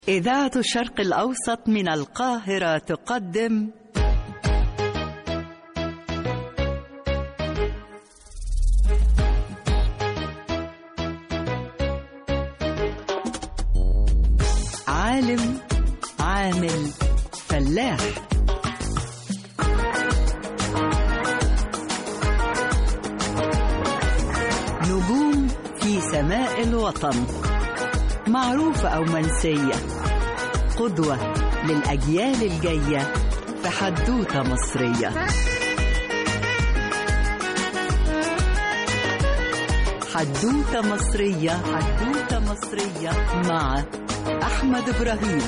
إذاعة الشرق الأوسط من القاهرة تقدم عالم عامل فلاح نجوم في سماء الوطن معروفة أو منسية قدوة للأجيال الجاية في حدوتة مصرية حدوتة مصرية حدوتة مصرية مع أحمد إبراهيم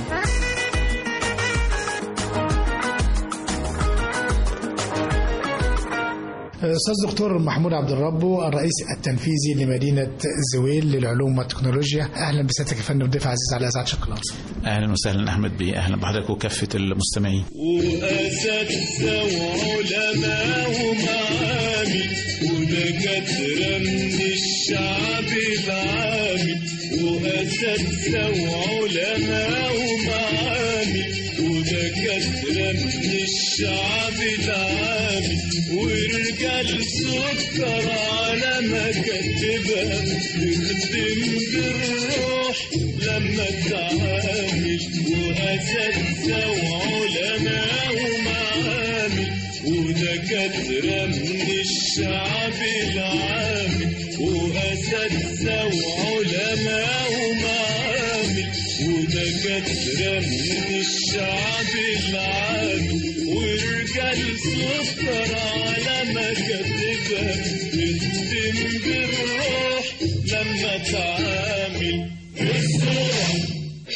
استاذ دكتور محمود عبد الرب الرئيس التنفيذي لمدينه زويل للعلوم والتكنولوجيا اهلا بسيادتك يا فندم ضيف عزيز على اذاعه شرق الاوسط اهلا وسهلا احمد بيه اهلا بحضرتك وكافه المستمعين وأساتذة وعلماء ومعامل ودكاترة من الشعب العامي وأساتذة وعلماء ومعامل ودكاترة من الشعب العامي ورجال سكر على مكاتبها تخدم بالروح لما تعامل وأساتذة وعلماء ومعامل ودكاترة من الشعب العامي وأساتذة وعلماء ومعامل ودكاترة من الشعب العامي ورجال سكر على مكاتبها تخدم بالروح لما تعامل الصورة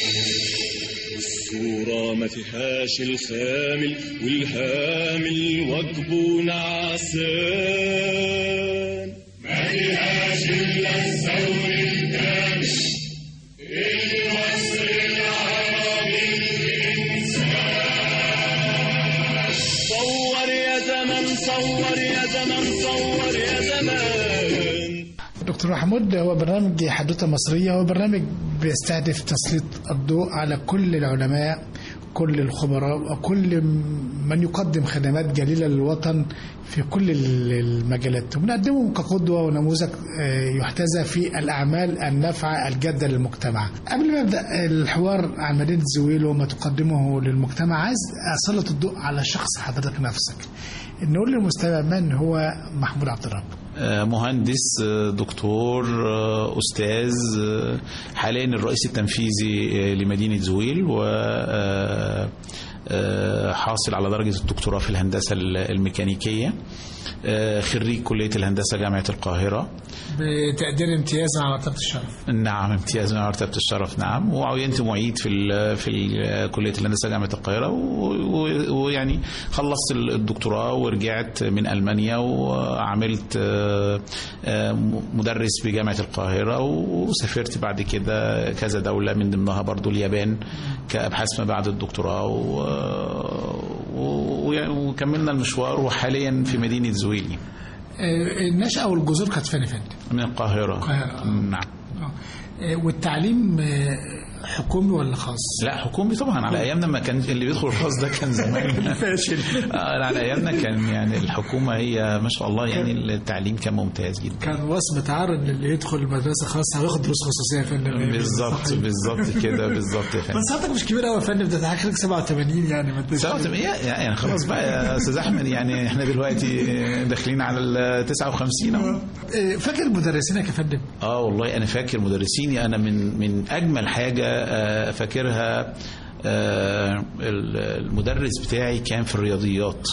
الصورة ما فيهاش الخامل والهامل وجبه نعسان ما فيهاش إلا الثور الكامل المصري العربي الإنسان صور يا زمن صور يا زمن صور يا زمان دكتور محمود هو برنامج حدوته مصريه هو برنامج بيستهدف تسليط الضوء على كل العلماء كل الخبراء وكل من يقدم خدمات جليله للوطن في كل المجالات وبنقدمهم كقدوه ونموذج آه، يحتذى في الاعمال النافعه الجاده للمجتمع. قبل ما ابدا الحوار عن مدينه زويل وما تقدمه للمجتمع عايز اسلط الضوء على شخص حضرتك نفسك. نقول للمستمع من هو محمود عبد الرب. آه، مهندس آه، دكتور آه، استاذ آه، حاليا الرئيس التنفيذي آه، لمدينه زويل و آه، آه، حاصل على درجه الدكتوراه في الهندسه الميكانيكيه آه، خريج كليه الهندسه جامعه القاهره بتقدير امتياز على مرتبه الشرف. نعم امتياز من مرتبة الشرف نعم وعينت معيد في ال في ال كلية الهندسة جامعة القاهرة و- و- ويعني خلصت الدكتوراه ورجعت من ألمانيا وعملت آه، آه، مدرس بجامعة القاهرة وسافرت بعد كده كذا دولة من ضمنها برضو اليابان كأبحاث ما بعد الدكتوراه و- و- ويعني وكملنا المشوار وحاليا في مدينة زويلي آه، النشأة والجذور كانت فين يا فندم؟ من القاهرة القاهرة. نعم آه. آه، والتعليم آه، حكومي ولا خاص؟ لا حكومي طبعا على ايامنا ما كان اللي بيدخل الخاص ده كان زمان فاشل. آه، على ايامنا كان يعني الحكومه هي ما شاء الله يعني التعليم كان ممتاز جدا كان وصمة عار ان اللي يدخل مدرسة خاصة هياخد دروس خصوصية يا فندم بالظبط صحيح. بالظبط كده بالظبط يا فندم بس حضرتك مش كبير قوي يا فندم ده حضرتك 87 يعني ما انتش 87 يعني خلاص بقى يا استاذ احمد يعني احنا دلوقتي داخلين على ال 59 اهو آه، فاكر مدرسينك يا فندم؟ اه والله انا فاكر مدرسيني انا من من اجمل حاجه آه، فاكرها آه، المدرس بتاعي كان في الرياضيات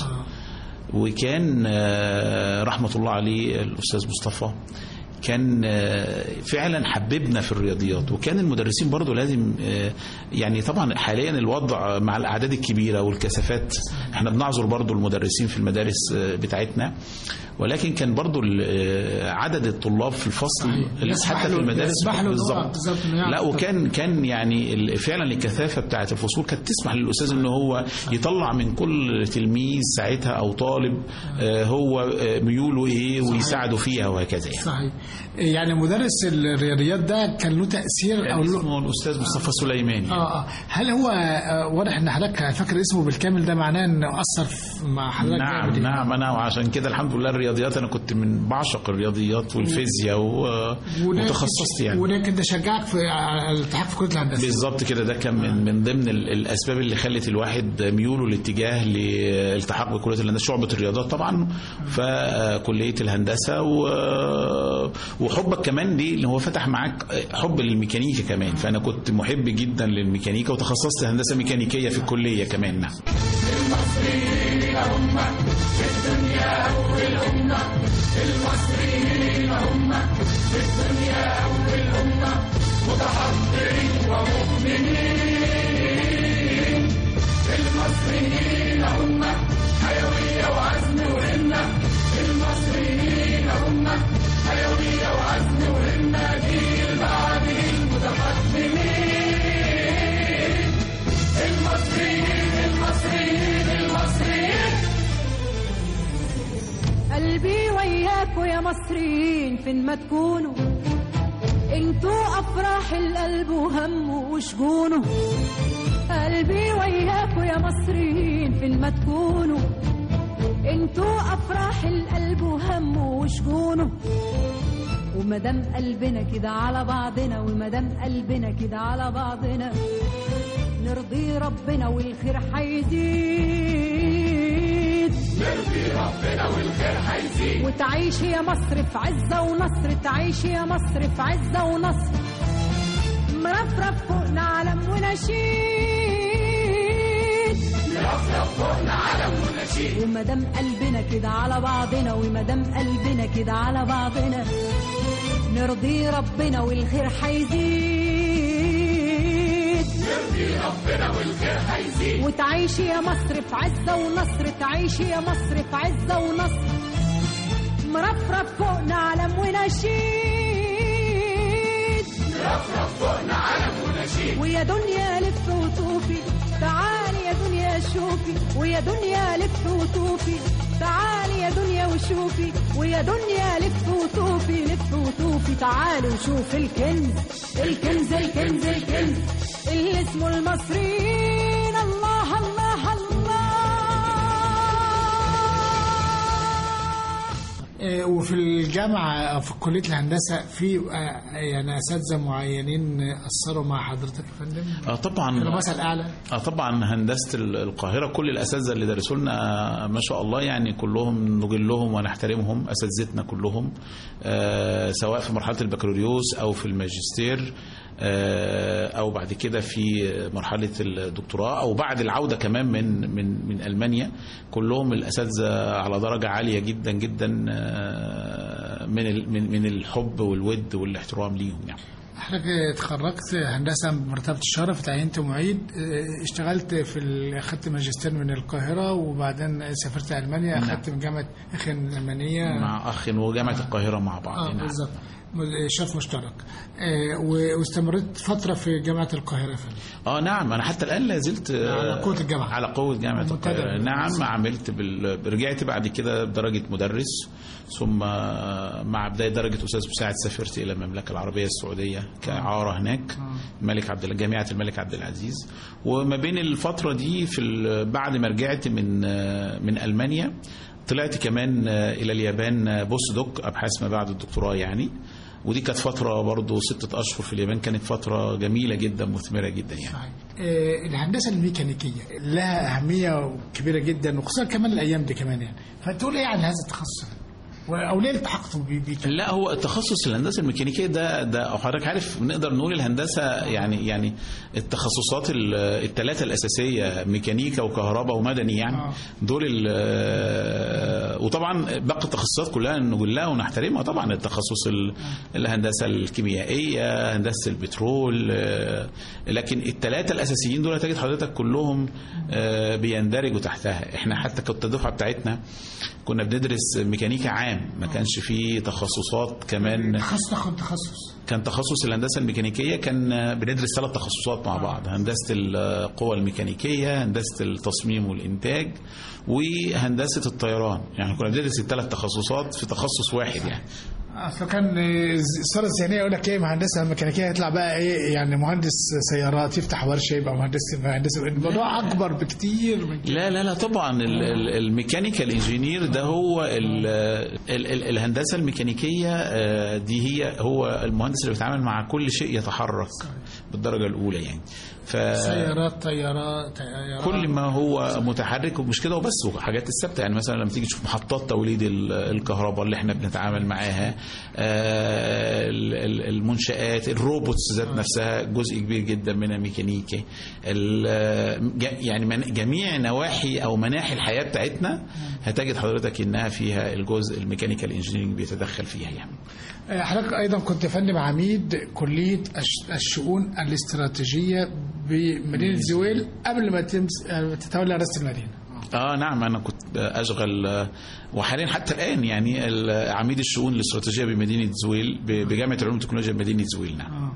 وكان آه، رحمة الله عليه الأستاذ مصطفى كان آه، فعلا حببنا في الرياضيات وكان المدرسين برضو لازم آه، يعني طبعا حاليا الوضع مع الأعداد الكبيرة والكثافات احنا بنعذر برضو المدرسين في المدارس آه، بتاعتنا ولكن كان برضو ال- آه، عدد الطلاب في الفصل يسمح حتى في له- المدارس يسمح له إن هو بالظبط بالظبط إنه يعرف لا طبعاً. وكان كان يعني ال- فعلا الكثافه بتاعه الفصول كانت تسمح للاستاذ ان هو يطلع من كل تلميذ ساعتها او طالب آه، هو آه، ميوله ايه ويساعده فيها وهكذا يعني صحيح يعني مدرس الرياضيات ده كان له تاثير او كان له اسمه الاستاذ مصطفى سليماني اه اه هل هو آه، واضح ان حضرتك فاكر اسمه بالكامل ده معناه انه اثر في- مع حضرتك نعم جامد يعني. نعم انا وعشان كده الحمد لله الرياضيات انا كنت من بعشق الرياضيات والفيزياء و- ولكن- وتخصصت يعني ولكن ده شجعك في على الالتحاق في كليه الهندسه بالظبط كده ده كان من من ضمن ال- الاسباب اللي خلت الواحد ميوله الاتجاه لالتحاق بكليه الهندسه شعبه الرياضات طبعا فكليه الهندسه و- وحبك كمان ليه اللي هو فتح معاك حب للميكانيكا كمان فانا كنت محب جدا للميكانيكا وتخصصت هندسه ميكانيكيه في الكليه كمان نعم قلبي وياكوا يا مصريين فين ما تكونوا انتوا افراح القلب وهمه وشجونه قلبي وياكوا يا مصريين فين ما تكونوا انتوا افراح القلب وهمه وشجونه ومدام قلبنا كده على بعضنا ومدام قلبنا كده على بعضنا نرضي ربنا والخير هيزيد وتعيش يا مصر في عزة ونصر تعيش يا مصر في عزة ونصر مرفرف فوقنا علم ونشيد مرفرف فوقنا علم ونشيد ومدام قلبنا كده على بعضنا ومدام قلبنا كده على بعضنا نرضي ربنا والخير هيزيد وتعيش يا مصر في عزة ونصر تعيش يا مصر في عزة ونصر مرفرف فوقنا علم ونشيد مرفرف فوقنا علم ونشيد ويا دنيا لف وطوفي تعالي يا دنيا شوفي ويا دنيا لف وطوفي تعالي يا دنيا وشوفي ويا دنيا لف وطوفي لف وطوفي تعالي وشوف الكنز الكنز الكنز الكنز اللي اسمه المصريين الله الله الله آه، وفي الجامعه او في كليه الهندسه في آه، يعني اساتذه معينين اثروا مع حضرتك يا فندم اه طبعا كانوا مثل اعلى اه طبعا هندسه ال- القاهره كل الاساتذه اللي درسوا لنا ما شاء الله يعني كلهم نجلهم ونحترمهم اساتذتنا كلهم آه سواء في مرحله البكالوريوس او في الماجستير آه او بعد كده في مرحله الدكتوراه او بعد العوده كمان من من من المانيا كلهم الاساتذه على درجه عاليه جدا جدا آه من ال- من من الحب والود والاحترام ليهم يعني حضرتك اتخرجت هندسه بمرتبه الشرف اتعينت معيد اه، اشتغلت في ال- اخدت ماجستير من القاهره وبعدين سافرت المانيا اخدت من جامعه اخن الالمانيه مع اخ وجامعه القاهره مع بعض اه نعم. بالظبط م- شرف مشترك اه، و- واستمريت فتره في جامعه القاهره يا فندم اه نعم انا حتى الان لا زلت آه، على قوة الجامعة. على قوه جامعه منتدى. القاهره نعم عملت بال... رجعت بعد كده بدرجه مدرس ثم مع بدايه درجه استاذ مساعد سافرت الى المملكه العربيه السعوديه كاعاره هناك الملك عبد ال- جامعه الملك عبد العزيز وما بين الفتره دي في ال... بعد ما رجعت من آه، من المانيا طلعت كمان آه، الى اليابان بوست دوك ابحاث ما بعد الدكتوراه يعني ودي كانت فتره برضه ستة اشهر في اليابان كانت فتره جميله جدا مثمره جدا يعني صحيح. آه، الهندسه الميكانيكيه لها اهميه كبيره جدا وخصوصا كمان الايام دي كمان يعني فتقول ايه عن هذا التخصص و- او ليه التحقتوا بيه بيه كده؟ لا هو التخصص الهندسه الميكانيكيه ده ده أو حضرتك عارف نقدر نقول الهندسه يعني يعني التخصصات الثلاثه الاساسيه ميكانيكا وكهرباء ومدني يعني آه. دول ال- وطبعا باقي التخصصات كلها نقولها ونحترمها طبعا التخصص ال- الهندسه الكيميائيه هندسه البترول آه، لكن الثلاثه الاساسيين دول هتجد حضرتك كلهم آه، بيندرجوا تحتها احنا حتى كنت الدفعه بتاعتنا كنا بندرس ميكانيكا عام ما كانش فيه تخصصات كمان تخصص تاخد تخصص كان تخصص الهندسه الميكانيكيه كان بندرس ثلاث تخصصات مع بعض هندسه القوى الميكانيكيه هندسه التصميم والانتاج وهندسه الطيران يعني كنا بندرس الثلاث تخصصات في تخصص واحد يعني اصل كان الصوره الذهنيه يقول لك ايه مهندس ميكانيكيه يطلع بقى ايه يعني مهندس سيارات يفتح ورشه يبقى مهندس مهندس الموضوع اكبر بكتير من كده لا لا لا طبعا ال- ال- الميكانيكال انجينير ده هو ال ال ال الهندسه الميكانيكيه آه، دي هي هو المهندس اللي بيتعامل مع كل شيء يتحرك بالدرجه الاولى يعني ف سيارات طيارات طيارات كل ما هو متحرك ومش كده وبس وحاجات الثابته يعني مثلا لما تيجي تشوف محطات توليد ال- الكهرباء اللي احنا بنتعامل معاها آه، ال- ال- المنشآت الروبوتس ذات نفسها جزء كبير جدا منها ميكانيكي ال- ج- يعني من- جميع نواحي او مناحي الحياه بتاعتنا هتجد حضرتك انها فيها الجزء الميكانيكال انجينيرنج بيتدخل فيها يعني آه، حضرتك ايضا كنت فندم عميد كليه الش- الشؤون الاستراتيجيه بمدينه زويل قبل ما تمس- آه، تتولى رئاسه المدينه اه نعم انا كنت اشغل آه، وحاليا حتى الان يعني ال- عميد الشؤون الاستراتيجيه بمدينه زويل ب- بجامعه العلوم والتكنولوجيا بمدينه زويل نعم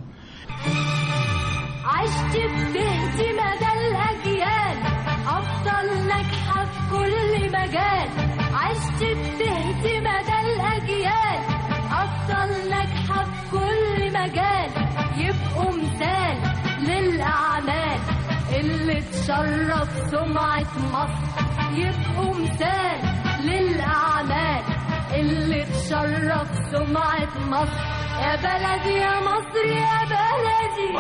عشت بتهدي مدى الأجيال أفضل ناجحة في كل مجال عشت بتهدي مدى الأجيال أفضل ناجحة في كل مجال يبقوا مثال للأعمال اللي تشرف سمعة مصر يبقوا مثال للأعمال اللي تشرف سمعة مصر يا بلدي يا مصر يا بلدي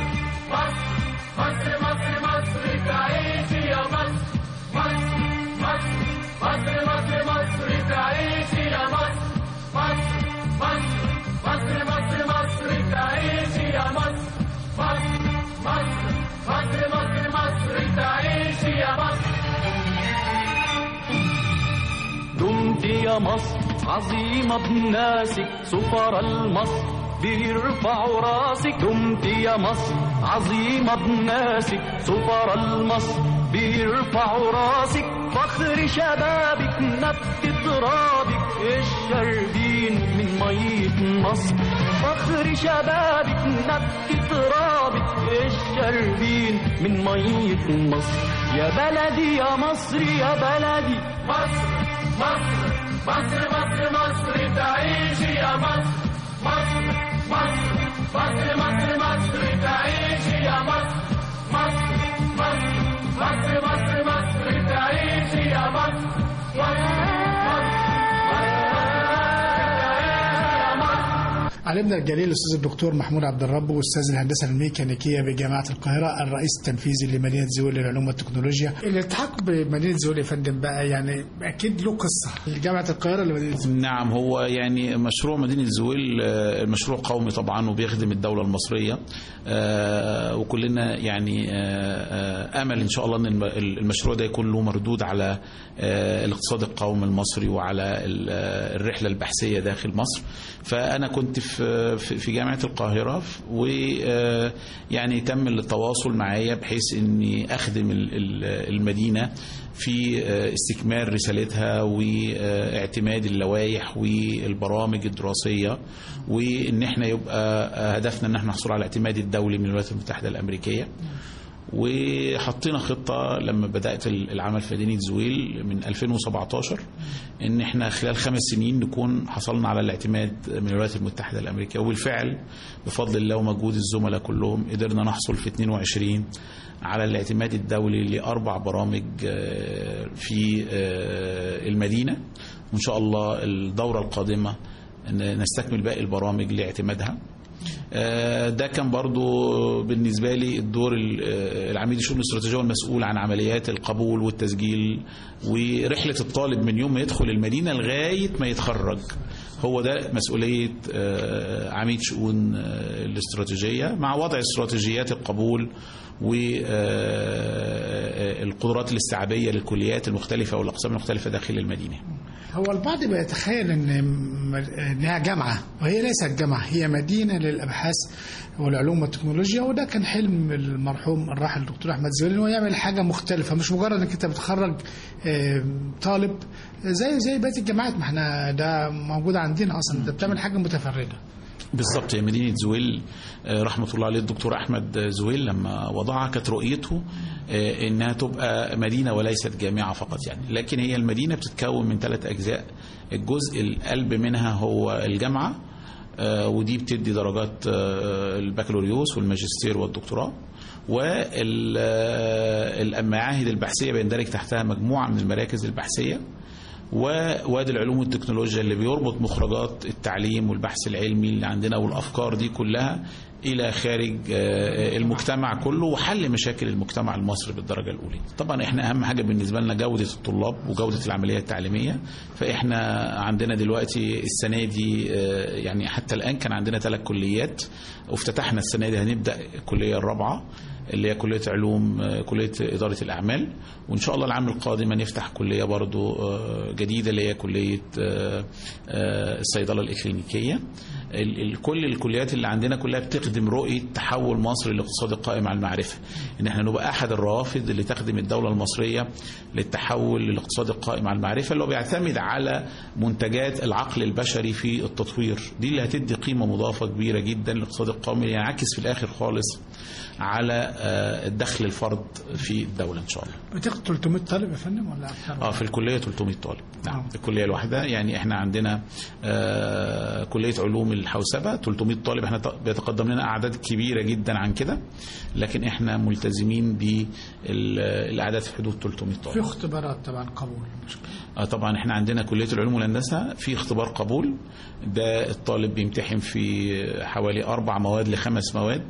دمت يا مصر عظيمة بناسك سفر المصر بيرفعوا راسك دمت يا مصر عظيمة بناسك سفر المصر بيرفعوا راسك فخر شبابك نبت ترابك الشربين من مية مصر فخر شبابك نبت ترابك الشربين من مية مصر يا بلدي يا مصر يا بلدي علمنا الجليل الاستاذ الدكتور محمود عبد الرب واستاذ الهندسه الميكانيكيه بجامعه القاهره الرئيس التنفيذي لمدينه زويل للعلوم والتكنولوجيا الالتحاق بمدينه زويل يا فندم بقى يعني اكيد له قصه جامعه القاهره لمدينه زويل نعم هو يعني مشروع مدينة زويل آه، مشروع قومي طبعا وبيخدم الدولة المصرية آه، وكلنا يعني آه، آه، أمل إن شاء الله أن الم- المشروع ده يكون له مردود على آه، الاقتصاد القومي المصري وعلى ال- آه، الرحلة البحثية داخل مصر فأنا كنت في في في جامعة القاهرة ويعني تم التواصل معايا بحيث إني أخدم ال- ال- المدينة في استكمال رسالتها واعتماد اللوائح والبرامج الدراسيه وان احنا يبقى هدفنا ان احنا نحصل على الاعتماد الدولي من الولايات المتحده الامريكيه وحطينا خطة لما بدأت العمل في مدينة زويل من 2017 إن إحنا خلال خمس سنين نكون حصلنا على الاعتماد من الولايات المتحدة الأمريكية وبالفعل بفضل الله ومجهود الزملاء كلهم قدرنا نحصل في 22 على الاعتماد الدولي لأربع برامج آه، في آه، المدينة وإن شاء الله الدورة القادمة ن- نستكمل باقي البرامج لاعتمادها آه، ده كان برضو بالنسبة لي الدور ال- آه، العميد الشؤون الاستراتيجية والمسؤول عن عمليات القبول والتسجيل ورحلة الطالب من يوم ما يدخل المدينة لغاية ما يتخرج هو ده مسؤولية آه، عميد شؤون آه، الاستراتيجية مع وضع استراتيجيات القبول والقدرات الاستيعابية للكليات المختلفة والأقسام المختلفة داخل المدينة هو البعض بيتخيل ان م- انها جامعه وهي ليست جامعه هي مدينه للابحاث والعلوم والتكنولوجيا وده كان حلم المرحوم الراحل الدكتور احمد زويل ان هو يعمل حاجه مختلفه مش مجرد انك انت بتخرج آه، طالب زي زي بقيه الجامعات ما احنا ده موجود عندنا اصلا انت بتعمل حاجه متفرده بالظبط هي مدينة زويل آه، رحمة الله عليه الدكتور أحمد زويل لما وضعها كانت رؤيته آه، إنها تبقى مدينة وليست جامعة فقط يعني لكن هي المدينة بتتكون من ثلاث أجزاء الجزء القلب منها هو الجامعة آه، ودي بتدي درجات آه، البكالوريوس والماجستير والدكتوراه والمعاهد البحثية بيندرج تحتها مجموعة من المراكز البحثية ووادي العلوم والتكنولوجيا اللي بيربط مخرجات التعليم والبحث العلمي اللي عندنا والافكار دي كلها الى خارج آه، المجتمع كله وحل مشاكل المجتمع المصري بالدرجه الاولى. طبعا احنا اهم حاجه بالنسبه لنا جوده الطلاب وجوده العمليه التعليميه فاحنا عندنا دلوقتي السنه دي آه، يعني حتى الان كان عندنا ثلاث كليات وافتتحنا السنه دي هنبدا الكليه الرابعه اللي هي كلية علوم آه، كلية إدارة الأعمال وإن شاء الله العام القادم هنفتح كلية برضو آه، جديدة اللي هي كلية آه، آه، الصيدلة الإكلينيكية ال- ال- كل الكليات اللي عندنا كلها بتخدم رؤية تحول مصر للاقتصاد القائم على المعرفة إن احنا نبقى أحد الروافد اللي تخدم الدولة المصرية للتحول للاقتصاد القائم على المعرفة اللي هو بيعتمد على منتجات العقل البشري في التطوير دي اللي هتدي قيمة مضافة كبيرة جدا للاقتصاد القومي ينعكس في الآخر خالص على آه، الدخل الفرد في الدولة إن شاء الله بتاخد 300 طالب يا فندم ولا اكتر؟ اه في الكليه 300 طالب نعم في الكليه الواحده يعني احنا عندنا آه كليه علوم الحوسبه 300 طالب احنا ت- بيتقدم لنا اعداد كبيره جدا عن كده لكن احنا ملتزمين بالاعداد في حدود 300 في طالب اختبارات طبعا قبول مش كده؟ آه طبعا احنا عندنا كليه العلوم والهندسه في اختبار قبول ده الطالب بيمتحن في حوالي اربع مواد لخمس مواد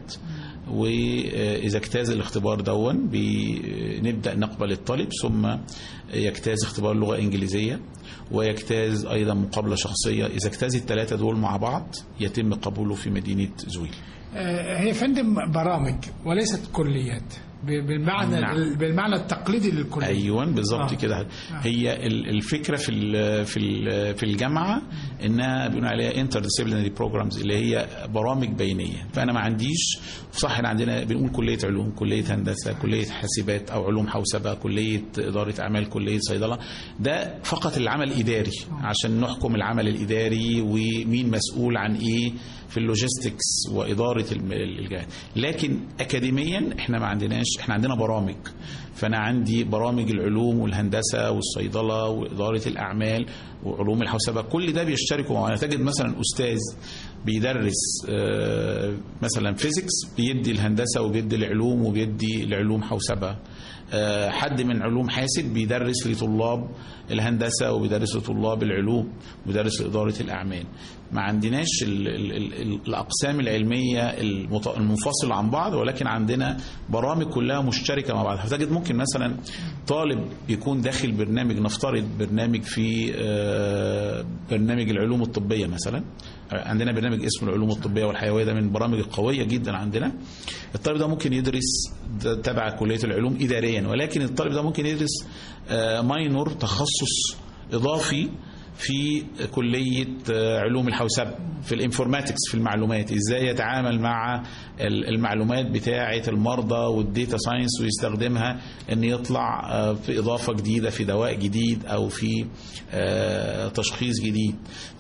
واذا اجتاز الاختبار دون بنبدا نقبل الطالب ثم يجتاز اختبار لغه انجليزيه ويجتاز ايضا مقابله شخصيه اذا اجتاز الثلاثه دول مع بعض يتم قبوله في مدينه زويل آه، هي فندم برامج وليست كليات ب- بالمعنى نعم. بالمعنى التقليدي للكليه ايوه بالظبط آه. كده هي ال- الفكره في ال في ال في الجامعه انها بيقولوا عليها انتر ديسيبلينري بروجرامز اللي هي برامج بينيه فانا ما عنديش صح احنا عندنا بنقول كليه علوم كليه هندسه كليه حاسبات او علوم حوسبه كليه اداره اعمال كليه صيدله ده فقط العمل الاداري عشان نحكم العمل الاداري ومين مسؤول عن ايه في اللوجيستكس واداره الم- الجهات لكن اكاديميا احنا ما عندناش احنا عندنا برامج فانا عندي برامج العلوم والهندسه والصيدله واداره الاعمال وعلوم الحوسبه كل ده بيشتركوا معانا تجد مثلا استاذ بيدرس آه، مثلا فيزيكس بيدي الهندسه وبيدي العلوم وبيدي العلوم حوسبه آه، حد من علوم حاسب بيدرس لطلاب الهندسه وبيدرس لطلاب العلوم وبيدرس لاداره الاعمال ما عندناش ال ال ال ال الاقسام العلميه المت- المنفصله عن بعض ولكن عندنا برامج كلها مشتركه مع بعض فتجد ممكن مثلا طالب يكون داخل برنامج نفترض برنامج في آه، برنامج العلوم الطبيه مثلا عندنا برنامج اسمه العلوم الطبيه والحيويه ده من البرامج القويه جدا عندنا الطالب ده ممكن يدرس ده تبع كليه العلوم اداريا ولكن الطالب ده ممكن يدرس آه، ماينور تخصص اضافي في كلية آه، علوم الحوسبة في الانفورماتكس في المعلومات ازاي يتعامل مع ال- المعلومات بتاعة المرضى والديتا ساينس ويستخدمها ان يطلع آه، في اضافة جديدة في دواء جديد او في آه، تشخيص جديد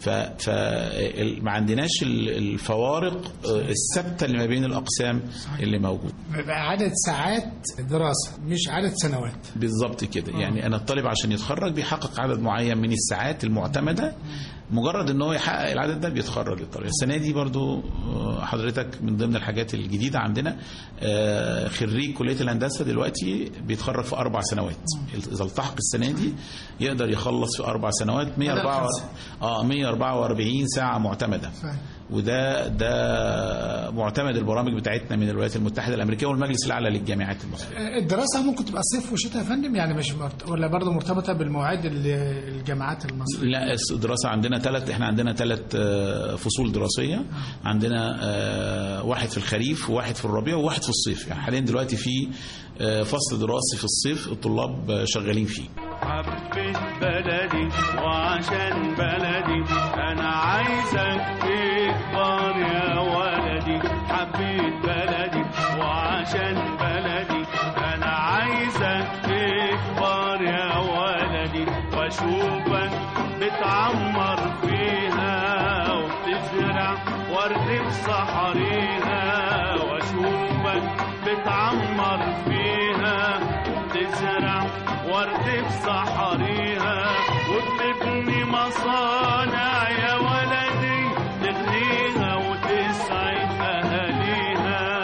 فما عندناش ال- الفوارق آه، الثابتة اللي ما بين الاقسام اللي موجودة بيبقى عدد ساعات دراسه مش عدد سنوات بالظبط كده يعني انا الطالب عشان يتخرج بيحقق عدد معين من الساعات المعتمده مجرد ان هو يحقق العدد ده بيتخرج الطالب السنه دي برضو آه، حضرتك من ضمن الحاجات الجديده عندنا آه، خريج كليه الهندسه دلوقتي بيتخرج في اربع سنوات اذا التحق السنه دي يقدر يخلص في اربع سنوات 104 اه 144 ساعه معتمده فاهم. وده ده معتمد البرامج بتاعتنا من الولايات المتحده الامريكيه والمجلس الاعلى للجامعات المصريه آه، الدراسه ممكن تبقى صيف وشتاء يا فندم يعني مش مرت... ولا برضه مرتبطه بالمواعيد اللي الجامعات المصريه لا الدراسة عندنا ثلاث احنا عندنا ثلاث فصول دراسية عندنا آه، واحد في الخريف وواحد في الربيع وواحد في الصيف يعني حاليا دلوقتي في آه، فصل دراسي في الصيف الطلاب آه، شغالين فيه حبيت بلدي وعشان بلدي انا عايزك تكبر يا ولدي حبيت بلدي وعشان بلدي انا عايزك تكبر يا ولدي واشوفك بتعمر فيها وبتزرع ورد في صحريها واشوفك بتعمر فيها وبتزرع ورد في صحريها وبتبني مصانع يا ولدي تغنيها وتسعد اهاليها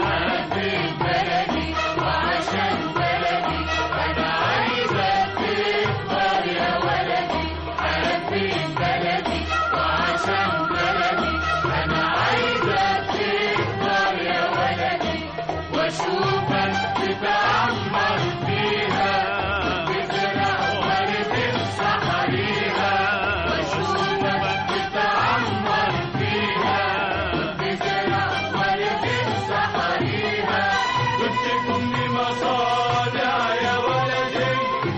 وبتبني مصانع يا ولدي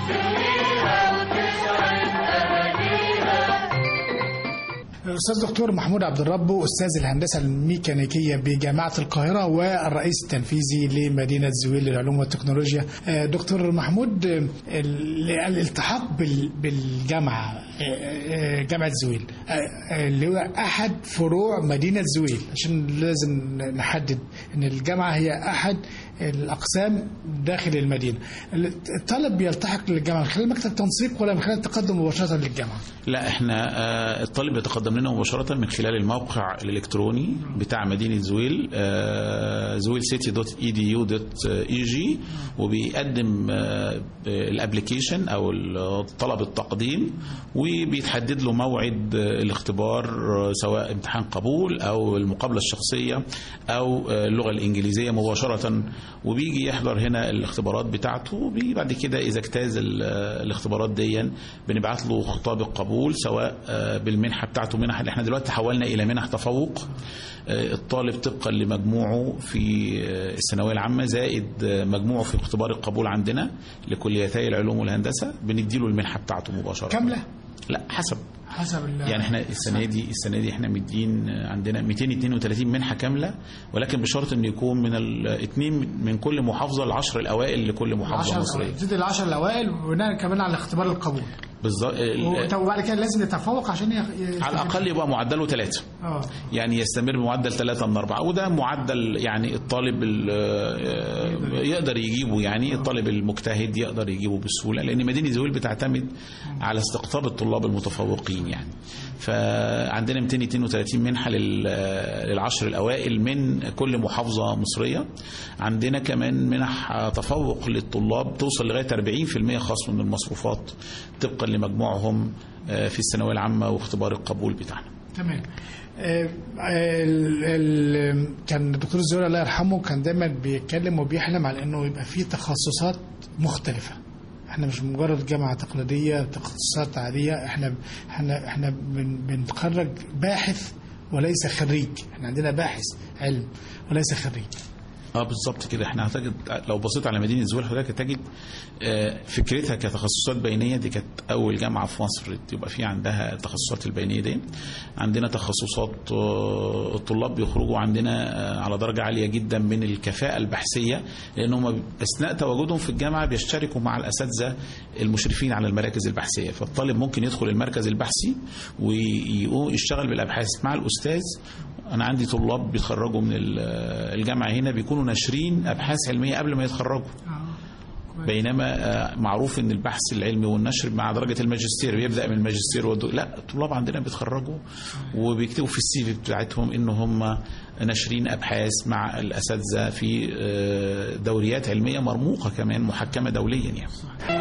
الأستاذ دكتور محمود عبد الرب أستاذ الهندسة الميكانيكية بجامعة القاهرة والرئيس التنفيذي لمدينة زويل للعلوم والتكنولوجيا آه، دكتور محمود آه، ال- الالتحاق بال- بالجامعة آه، آه، جامعة زويل آه، آه، اللي هو أحد فروع مدينة زويل عشان لازم نحدد أن الجامعة هي أحد الأقسام داخل المدينة الطالب بيلتحق للجامعة من خلال مكتب تنسيق ولا من خلال التقدم مباشرة للجامعة لا احنا آه، الطالب يتقدم لنا مباشرة من خلال الموقع الإلكتروني بتاع مدينة زويل زويل سيتي دوت اي دي يو دوت اي جي وبيقدم آه، الابلكيشن او ال- طلب التقديم وبيتحدد له موعد آه، الاختبار آه، سواء امتحان قبول او المقابلة الشخصية او آه، اللغة الإنجليزية مباشرة وبيجي يحضر هنا الاختبارات بتاعته وبي- بعد كده إذا اجتاز ال- الاختبارات دي بنبعت له خطاب القبول سواء آه، بالمنحة بتاعته منح اللي احنا دلوقتي تحولنا إلى منح تفوق آه، الطالب طبقا لمجموعه في آه، الثانوية العامة زائد آه، مجموعه في اختبار القبول عندنا لكليتي العلوم والهندسة بنديله المنحة بتاعته مباشرة كاملة لا حسب حسب ال- يعني احنا السنه دي السنه دي احنا مدين عندنا 232 منحه كامله ولكن بشرط ان يكون من الاثنين من كل محافظه العشر الاوائل لكل محافظه العشر مصريه تزيد العشر الاوائل وبناء كمان على اختبار القبول بالظبط ال- طب وبعد كده لازم يتفوق عشان يخ... يستفيد. على الاقل يبقى معدله ثلاثه اه يعني يستمر بمعدل ثلاثة من أربعة وده معدل يعني الطالب ال- آه، يقدر يجيبه يعني الطالب المجتهد يقدر يجيبه بسهولة لأن مدينة زويل بتعتمد على استقطاب الطلاب المتفوقين يعني فعندنا 232 منحة لل- للعشر الأوائل من كل محافظة مصرية عندنا كمان منح تفوق للطلاب توصل لغاية 40% خصم من المصروفات طبقا لمجموعهم آه، في الثانوية العامة واختبار القبول بتاعنا تمام آه، ال- ال- كان الدكتور الزهري الله يرحمه كان دايما بيتكلم وبيحلم على انه يبقى فيه تخصصات مختلفه احنا مش مجرد جامعه تقليديه تخصصات عاديه احنا احنا احنا بن- بنتخرج باحث وليس خريج احنا عندنا باحث علم وليس خريج اه بالظبط كده احنا هتجد لو بصيت على مدينه زويل حضرتك هتجد آه، فكرتها كتخصصات بينيه دي كانت اول جامعه في مصر يبقى في عندها التخصصات البينيه دي عندنا تخصصات آه، الطلاب بيخرجوا عندنا آه، على درجه عاليه جدا من الكفاءه البحثيه لانهم اثناء تواجدهم في الجامعه بيشتركوا مع الاساتذه المشرفين على المراكز البحثيه فالطالب ممكن يدخل المركز البحثي ويشتغل بالابحاث مع الاستاذ انا عندي طلاب بيتخرجوا من ال- الجامعه هنا بيكونوا ناشرين ابحاث علميه قبل ما يتخرجوا بينما آه، معروف ان البحث العلمي والنشر مع درجه الماجستير بيبدا من الماجستير والدو... لا الطلاب عندنا بيتخرجوا وبيكتبوا في السي في بتاعتهم ان هم ناشرين ابحاث مع الاساتذه في آه، دوريات علميه مرموقه كمان محكمه دوليا يعني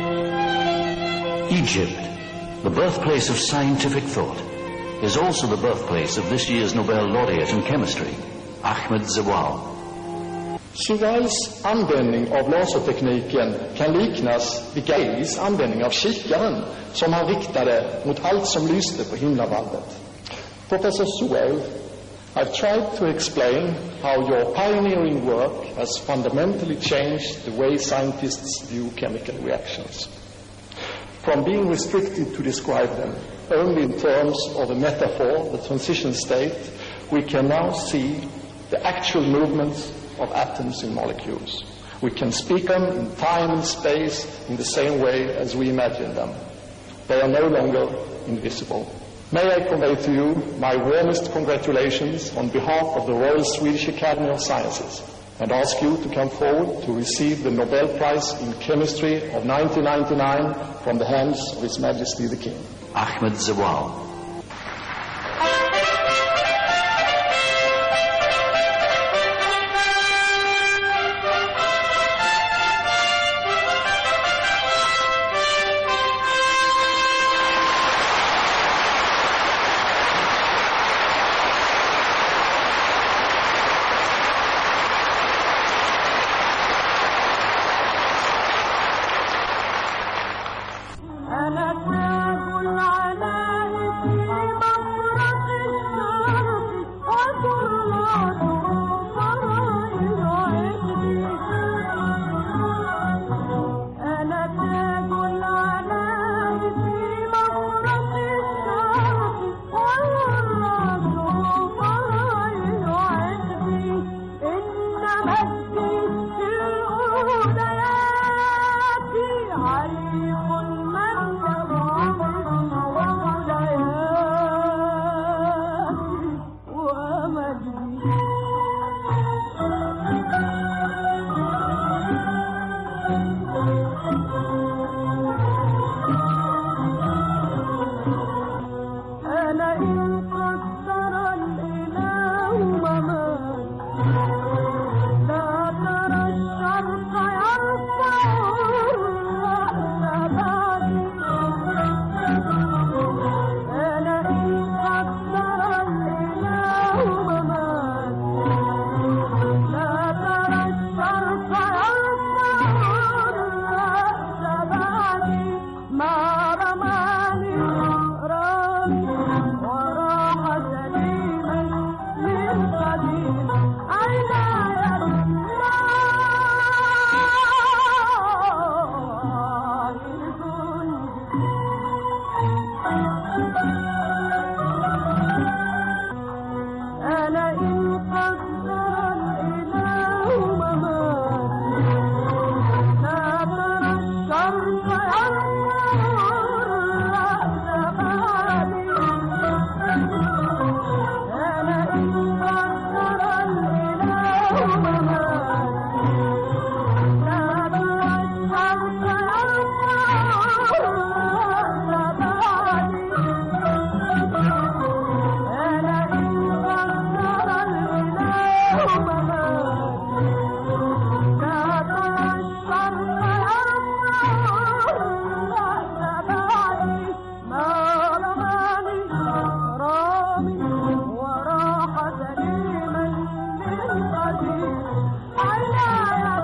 Egypt, the birthplace of scientific thought, is also the birthplace of this year's Nobel laureate in chemistry, Ahmed Zawal. Chagall's användning av lasertekniken kan liknas vid Galileis användning av kikaren som han riktade mot allt som lyste på himlavalvet. Professor Sewell, I've tried to explain how your pioneering work has fundamentally changed the way scientists view chemical reactions. From being restricted to describe them only in terms of a metaphor, the transition state, we can now see the actual movements of atoms in molecules. We can speak them in time and space in the same way as we imagine them. They are no longer invisible. May I convey to you my warmest congratulations on behalf of the Royal Swedish Academy of Sciences and ask you to come forward to receive the Nobel Prize in Chemistry of 1999 from the hands of His Majesty the King. Ahmed Zawal. أنا تاج العناء في مفرق الشرق وكرات فرائض عشقي أنا تاج العناء في مفرق الشرق وكرات فرائض عشقي إن مجدي في الأوليات عليق من يرام وغليات أنا إن قدر الإله ممات لا ترى الشرق يرفع الرأس بعدي أنا إن قدر الإله ممات لا ترى الشرق يرفع الرأس بعدي ما رماني رامي وراح سليما من قديم عناية أنا إن قدر الإله ممات لا ترى الشرق يرفع الرأس بعدي أنا إن قدر الإله ممات لا ترى الشرق يرفع الرأس بعدي أنا إن قدر الإله ممات لا ترى الشرق يرفع الرأس بعدي ما رماني رامي وراح سليما من قديم عناية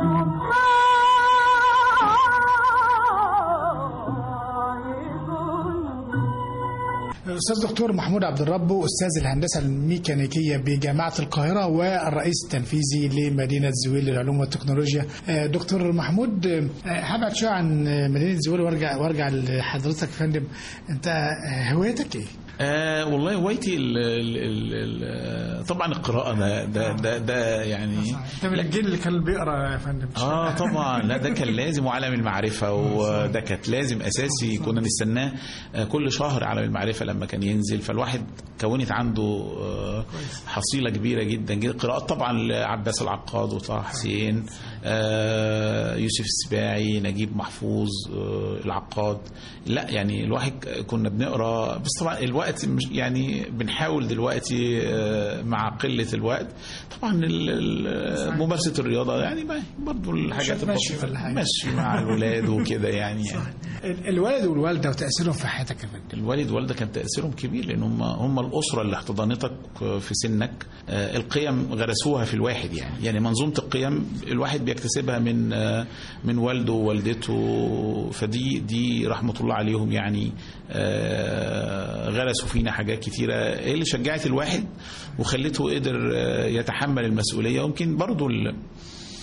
الله الاستاذ دكتور محمود عبد الرب استاذ الهندسه الميكانيكيه بجامعه القاهره والرئيس التنفيذي لمدينه زويل للعلوم والتكنولوجيا آه، دكتور محمود آه، هبعد شويه عن مدينه زويل وارجع وارجع لحضرتك يا فندم انت آه، هوايتك ايه؟ آه والله هوايتي ال ال ال ال طبعا القراءة ده ده ده, ده يعني انت من الجيل اللي كان بيقرا يا فندم اه طبعا لا ده كان لازم وعالم المعرفة وده كانت لازم اساسي كنا نستناه آه، كل شهر عالم المعرفة لما كان ينزل فالواحد كونت عنده آه، حصيلة كبيرة جدا جدا قراءات طبعا لعباس العقاد وطه حسين آه، يوسف السباعي نجيب محفوظ آه، العقاد لا يعني الواحد كنا بنقرا بس طبعا الوقت مش يعني بنحاول دلوقتي آه، مع قلة الوقت طبعا ال- ال- ممارسة الرياضة يعني ما- برضو الحاجات ماشي البسيطة. ولا حاجة. ماشي مع الولاد وكده يعني, يعني ال- الوالد والوالده وتاثيرهم في حياتك يا فندم الوالد والده كان تاثيرهم كبير لان هم هم الاسره اللي احتضنتك في سنك آه، القيم غرسوها في الواحد يعني يعني منظومه القيم الواحد بيكتسبها من آه، من والده ووالدته فدي دي رحمه الله عليهم يعني آه، غرسوا فينا حاجات كتيره هي اللي شجعت الواحد وخلته قدر آه، يتحمل المسؤوليه ويمكن برضو ال-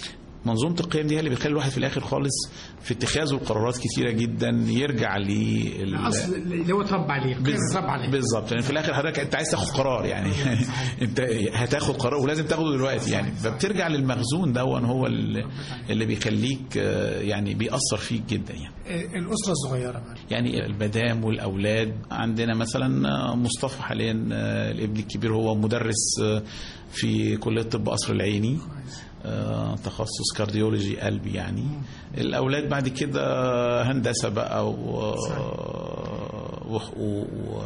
منظومه القيم دي هي اللي بتخلي الواحد في الاخر خالص في اتخاذه القرارات كتيره جدا يرجع لل الاصل اللي هو اتربى عليه قيم اتربى عليه بالظبط يعني في الاخر حضرتك انت عايز تاخد قرار يعني انت هتاخد قرار ولازم تاخده دلوقتي يعني فبترجع للمخزون دون هو اللي, اللي بيخليك آه، يعني بيأثر فيك جدا يعني آه، الاسره الصغيره بقى يعني المدام والاولاد عندنا مثلا آه، مصطفى حاليا آه، الابن الكبير هو مدرس آه، في كليه طب قصر العيني آه، تخصص كارديولوجي قلبي يعني الاولاد بعد كده هندسه بقى و... و... و...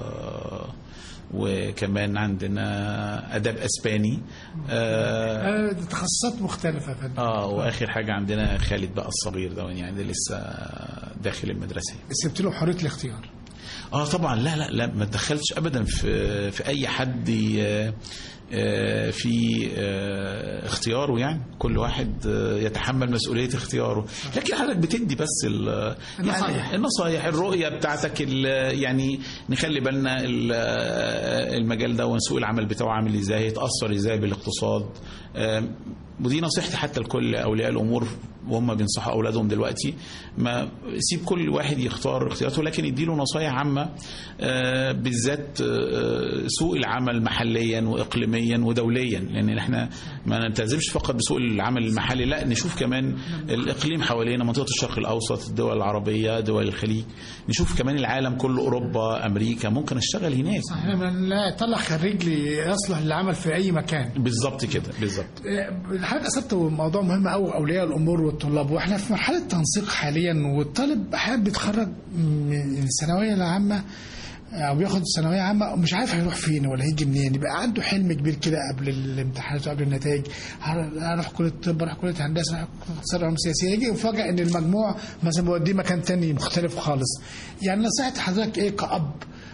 وكمان عندنا اداب اسباني آه، آه، دي تخصصات مختلفه يا فندم اه واخر حاجه عندنا خالد بقى الصغير ده يعني ده لسه داخل المدرسه سبت له حريه الاختيار اه طبعا لا لا لا ما تدخلتش ابدا في في اي حد ي- آه، في آه، اختياره يعني كل واحد آه، يتحمل مسؤوليه اختياره لكن حضرتك بتدي بس ال- النصايح. يعني النصايح الرؤيه بتاعتك ال- يعني نخلي بالنا ال- آه، المجال ده وسوق العمل بتاعه عامل ازاي يتاثر ازاي بالاقتصاد آم، ودي نصيحتي حتى لكل اولياء الامور وهم بينصحوا اولادهم دلوقتي ما سيب كل واحد يختار اختياراته لكن يديله نصايح عامه آه، بالذات آه، سوق العمل محليا واقليميا ودوليا لان احنا ما نلتزمش فقط بسوق العمل المحلي لا نشوف كمان الاقليم حوالينا منطقه الشرق الاوسط الدول العربيه دول الخليج نشوف كمان العالم كله اوروبا امريكا ممكن اشتغل هناك صح احنا لا يطلع خريج لي يصلح للعمل في اي مكان بالظبط كده بالظبط آه، حضرتك اثرت موضوع مهم قوي اولياء الامور والطلاب واحنا في مرحله تنسيق حاليا والطالب احيانا بيتخرج من الثانويه العامه او بياخد ثانويه عامه ومش عارف هيروح فين ولا هيجي منين يبقى عنده حلم كبير كده قبل الامتحانات وقبل النتائج هروح كليه الطب اروح كليه هندسه اروح كليه اقتصاد علوم سياسيه يجي يفاجئ ان المجموع مثلا بيوديه مكان تاني مختلف خالص يعني نصيحه حضرتك ايه كاب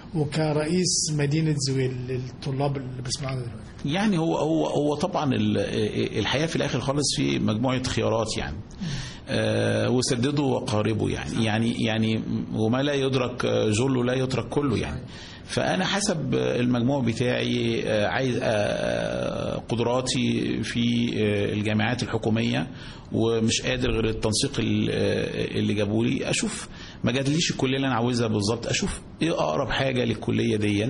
وكرئيس مدينه زويل للطلاب اللي بيسمعونا دلوقتي يعني هو هو هو طبعا ال- الحياه في الاخر خالص في مجموعه خيارات يعني آه، وسددوا وقاربوا يعني يعني يعني وما لا يدرك جله لا يترك كله يعني فانا حسب المجموع بتاعي آه، عايز آه، قدراتي في آه، الجامعات الحكوميه ومش قادر غير التنسيق ال- آه، اللي جابوا لي اشوف ما جاتليش الكليه اللي انا عاوزها بالظبط اشوف ايه اقرب حاجه للكليه دي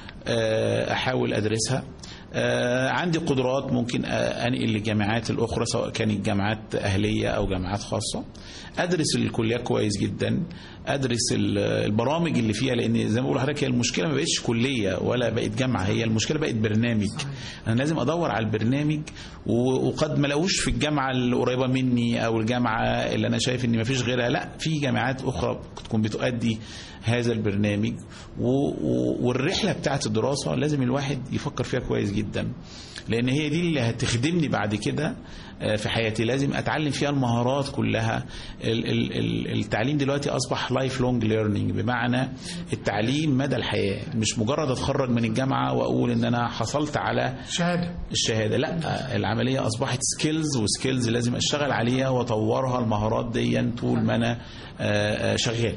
آه، احاول ادرسها آه، عندي قدرات ممكن آه، انقل للجامعات الاخرى سواء كانت جامعات اهليه او جامعات خاصه ادرس الكليه كويس جدا ادرس ال- البرامج اللي فيها لان زي ما بقول لحضرتك هي المشكله ما بقتش كليه ولا بقت جامعه هي المشكله بقت برنامج انا لازم ادور على البرنامج و- وقد ما لاقوش في الجامعه القريبه مني او الجامعه اللي انا شايف ان ما فيش غيرها لا في جامعات اخرى تكون بتؤدي هذا البرنامج و- و- والرحله بتاعه الدراسه لازم الواحد يفكر فيها كويس جدا لان هي دي اللي هتخدمني بعد كده آه، في حياتي لازم اتعلم فيها المهارات كلها ال- ال- ال- التعليم دلوقتي اصبح لايف لونج ليرنينج بمعنى التعليم مدى الحياه مش مجرد اتخرج من الجامعه واقول ان انا حصلت على شهاده الشهاده لا العمليه اصبحت سكيلز وسكيلز لازم اشتغل عليها واطورها المهارات دي طول ما انا آه، آه، شغال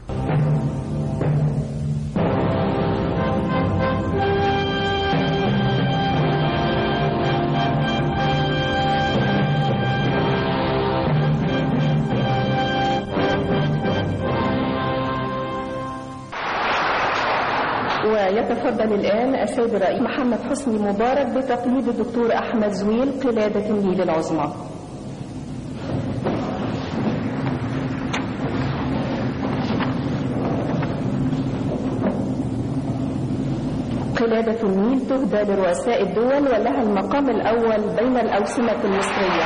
ويتفضل الآن السيد الرئيس محمد حسني مبارك بتقليد الدكتور أحمد زويل قلادة النيل العظمى قلادة النيل تهدى لرؤساء الدول ولها المقام الأول بين الأوسمة المصرية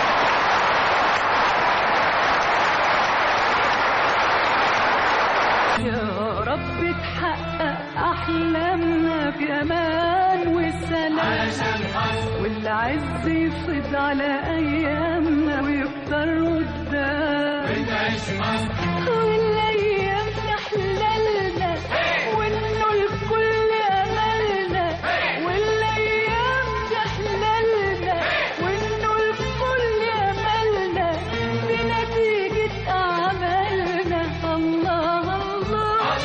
يا رب تحقق احلامنا في امان وسلام والعز يفيض على ايامنا ويكتر قدام والايام تحللنا وانه الكل املنا والايام تحللنا وانه الكل املنا بنتيجه اعمالنا الله الله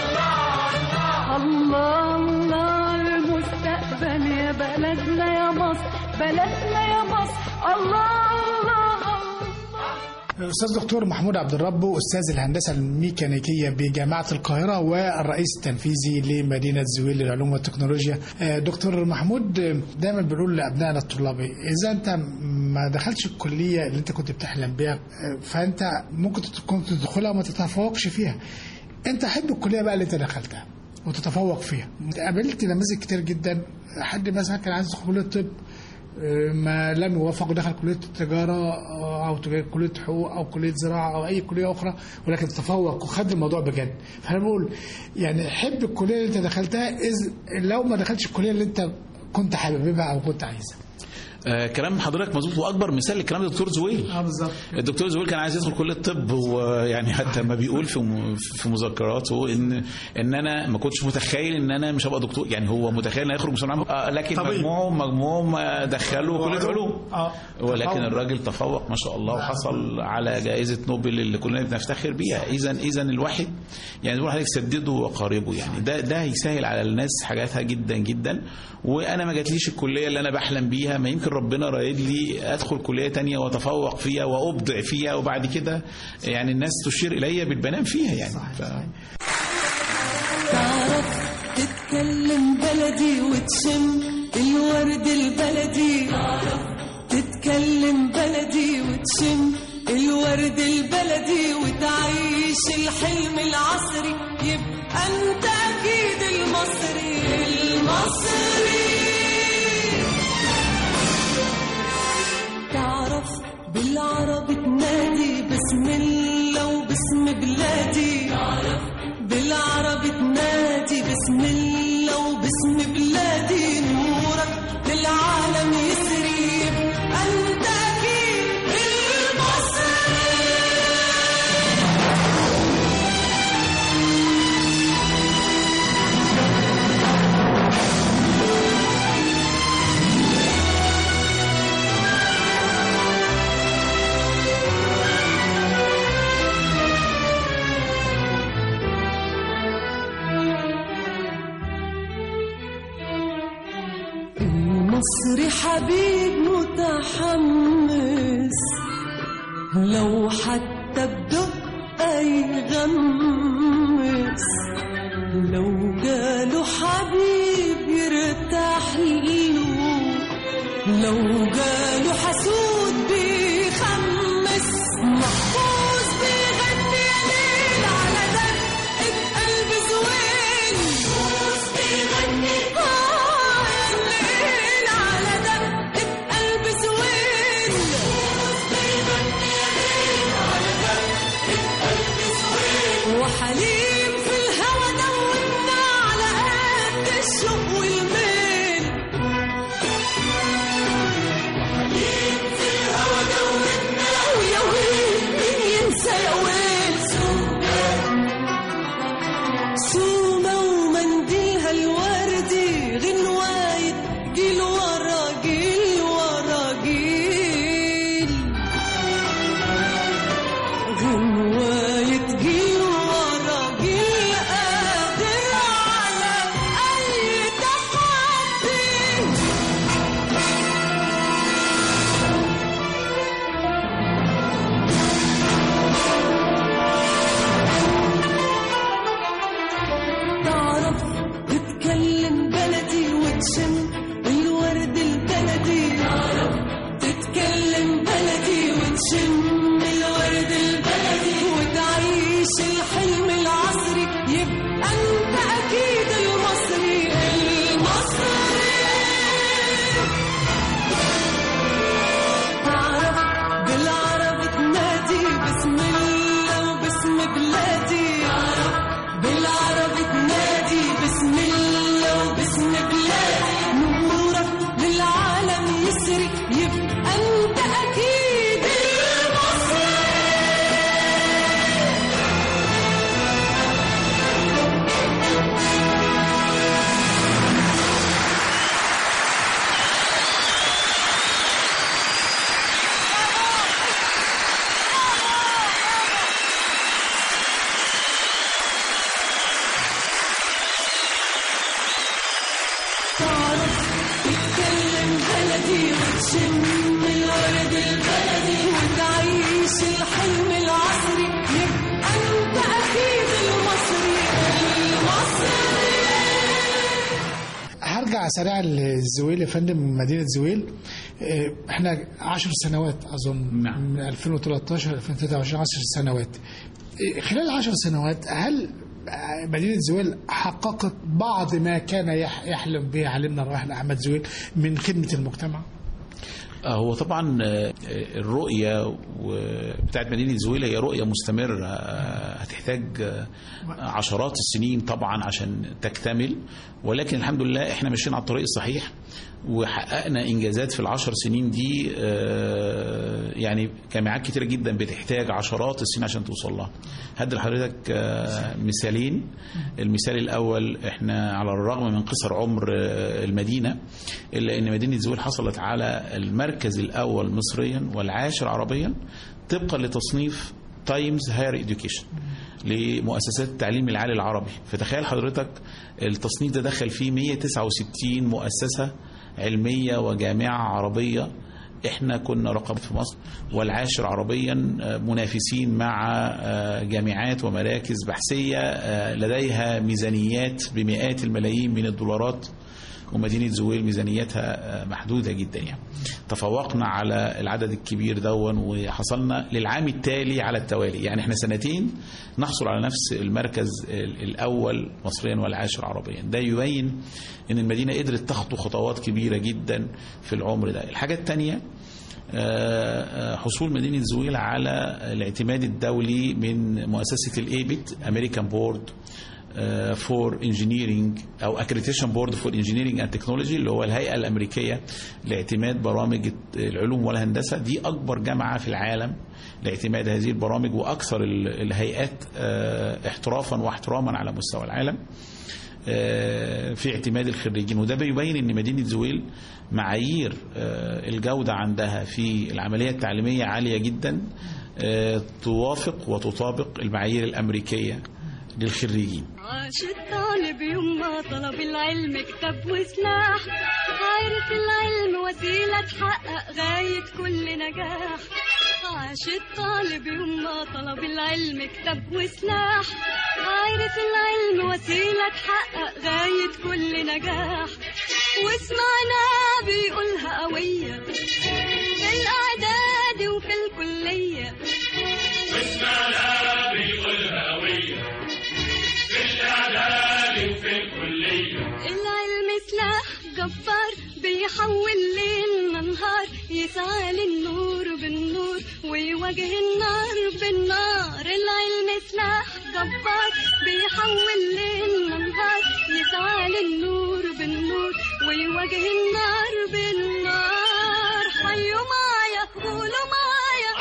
الله الله المستقبل يا بلدنا يا مصر بلدنا يا مصر الله الله الله أستاذ دكتور محمود عبد الرب أستاذ الهندسة الميكانيكية بجامعة القاهرة والرئيس التنفيذي لمدينة زويل للعلوم والتكنولوجيا آه، دكتور محمود آه، دايما بنقول لأبنائنا الطلاب إذا أنت ما دخلتش الكلية اللي أنت كنت بتحلم بيها آه، فأنت ممكن تكون تدخلها وما تتفوقش فيها أنت حب الكلية بقى اللي أنت دخلتها وتتفوق فيها قابلت نماذج كتير جدا حد مثلا كان عايز يدخل كلية الطب ما لم يوفق ودخل كليه التجاره او تج- كليه حقوق او كليه زراعه او اي كليه اخرى ولكن تفوق وخد الموضوع بجد فانا بقول يعني حب الكليه اللي انت دخلتها اذ لو ما دخلتش الكليه اللي انت كنت حاببها او كنت عايزها آه كلام حضرتك مظبوط واكبر مثال للكلام ده دكتور زويل اه بالظبط الدكتور زويل كان عايز يدخل كليه الطب ويعني حتى ما بيقول في م- في مذكراته ان ان انا ما كنتش متخيل ان انا مش هبقى دكتور يعني هو متخيل ان هيخرج مسؤول عام آه لكن طبيب. مجموعه مجموعه ما دخله كليه علوم اه ولكن تفوق. الراجل تفوق ما شاء الله وحصل على جائزة نوبل اللي كلنا بنفتخر بيها إذا إذا الواحد يعني نقول عليك سدده وقاربه يعني ده ده هيسهل على الناس حاجاتها جدا جدا وأنا ما جاتليش الكلية اللي أنا بحلم بيها ما يمكن ربنا رايد لي أدخل كلية تانية وأتفوق فيها وأبدع فيها وبعد كده يعني الناس تشير إلي بالبنان فيها يعني ف... تعرف تتكلم بلدي وتشم الورد البلدي تعرف تتكلم بلدي وتشم الورد البلدي وتعيش الحلم العصري يبقى انت اكيد المصري المصري تعرف بالعربي تنادي بسم الله وباسم بلادي تعرف بالعربي تنادي بسم الله وباسم بلادي نورك للعالم يسري يبقى انت اكيد المصري المصري حبيب متحمس لو حتى بدقة يغمس لو جاله حبيب يرتاح له لو جاله حسود بيخمس محفوظ بيغني يا ليل على دقة قلب زوين محفوظ بيغني آه يا ليل على دقة قلب زوين محفوظ بيغني يا ليل على دقة قلب زوين وحليم في الهوى دوبنا على قد الشوق والميل ويا ويل مين ينسى يا ويل سومة ومنديلها الوردي غنواية جيل ورا جيل ورا جيل غنواية جيل ورا جيل قادر على أي تحدي تعرف تتكلم بلدي وتشم الورد البلدي تعرف تتكلم بلدي وتشم الورد البلدي وتعيش الحلم العصري يبقى انت اكيد المصري المصري تعرف بالعربي تنادي بسم الله وباسم بلادي تعرف بالعربي تنادي بسم الله وباسم بلادي نورك للعالم يسري يبقى انت اكيد المصري تعرف تتكلم بلدي وتشم الورد البلدي وتعيش الحلم نرجع سريعا للزويل يا فندم من مدينه زويل آه، احنا 10 سنوات اظن نعم. من 2013 2023 10 سنوات آه، خلال 10 سنوات هل آه، مدينة زويل حققت بعض ما كان يح- يحلم به علمنا الراحل أحمد زويل من خدمة المجتمع؟ آه، هو طبعا آه، الرؤية و- بتاعت مدينة زويلة هي رؤية مستمرة آه، هتحتاج آه، عشرات السنين طبعا عشان تكتمل ولكن الحمد لله احنا ماشيين على الطريق الصحيح وحققنا انجازات في العشر سنين دي آه، يعني جامعات كتيرة جدا بتحتاج عشرات السنين عشان توصل لها هدي لحضرتك آه، مثالين المثال الاول احنا على الرغم من قصر عمر آه، المدينه الا ان مدينه زويل حصلت على المركز الاول مصريا والعاشر عربيا طبقا لتصنيف تايمز هاير اديوكيشن لمؤسسات التعليم العالي العربي فتخيل حضرتك التصنيف ده دخل فيه 169 مؤسسه علميه وجامعه عربيه احنا كنا رقم في مصر والعاشر عربيا آه، منافسين مع آه، جامعات ومراكز بحثيه آه، لديها ميزانيات بمئات الملايين من الدولارات ومدينة زويل ميزانيتها آه، محدودة جدا يعني تفوقنا على العدد الكبير دون وحصلنا للعام التالي على التوالي يعني احنا سنتين نحصل على نفس المركز ال- الأول مصريا والعاشر عربيا ده يبين ان المدينة قدرت تخطو خطوات كبيرة جدا في العمر ده الحاجة الثانية حصول مدينة زويل على الاعتماد الدولي من مؤسسة الايبت امريكان بورد فور انجينيرنج او اكريتيشن بورد فور انجينيرنج اند تكنولوجي اللي هو الهيئه الامريكيه لاعتماد برامج العلوم والهندسه دي اكبر جامعه في العالم لاعتماد هذه البرامج واكثر ال- الهيئات آه، احترافا واحتراما على مستوى العالم آه، في اعتماد الخريجين وده بيبين ان مدينه زويل معايير آه، الجوده عندها في العمليه التعليميه عاليه جدا آه، توافق وتطابق المعايير الامريكيه للخريجين عاش الطالب يوم ما طلب العلم كتاب وسلاح عارف العلم وسيلة تحقق غاية كل نجاح عاش الطالب يوم ما طلب العلم كتاب وسلاح عارف العلم وسيلة تحقق غاية كل نجاح واسمعنا بيقولها قوية في الإعداد وفي الكلية واسمعنا بيقولها قوية في الإعداد وفي الكلية العلم سلاح جبار بيحول ليلنا نهار يسعى للنور بالنور ويواجه النار بالنار العلم سلاح جبار بيحول ليلنا نهار يسعى للنور بالنور ويواجه النار بالنار حيوا معايا قولوا معايا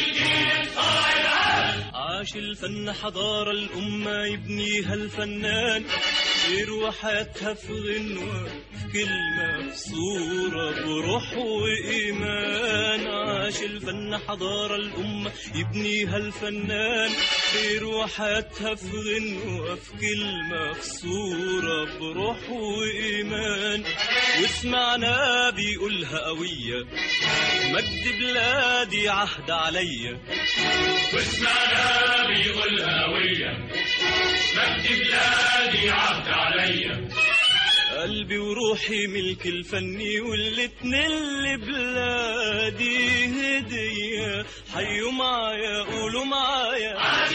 عاش الفن حضارة الأمة يبنيها الفنان يروى حياتها في غنوة في كلمة في صورة بروح وإيمان عاش الفن حضارة الأمة يبنيها الفنان يروى حياتها في غنوة في كلمة في صورة بروح وإيمان واسمعنا بيقولها قوية مجد بلادي عهد عليا واسمعنا بيقولها قوية مجد بلادي عهد عليا قلبي وروحي ملك الفني والاتنين لبلادي هدية حيوا معايا قولوا معايا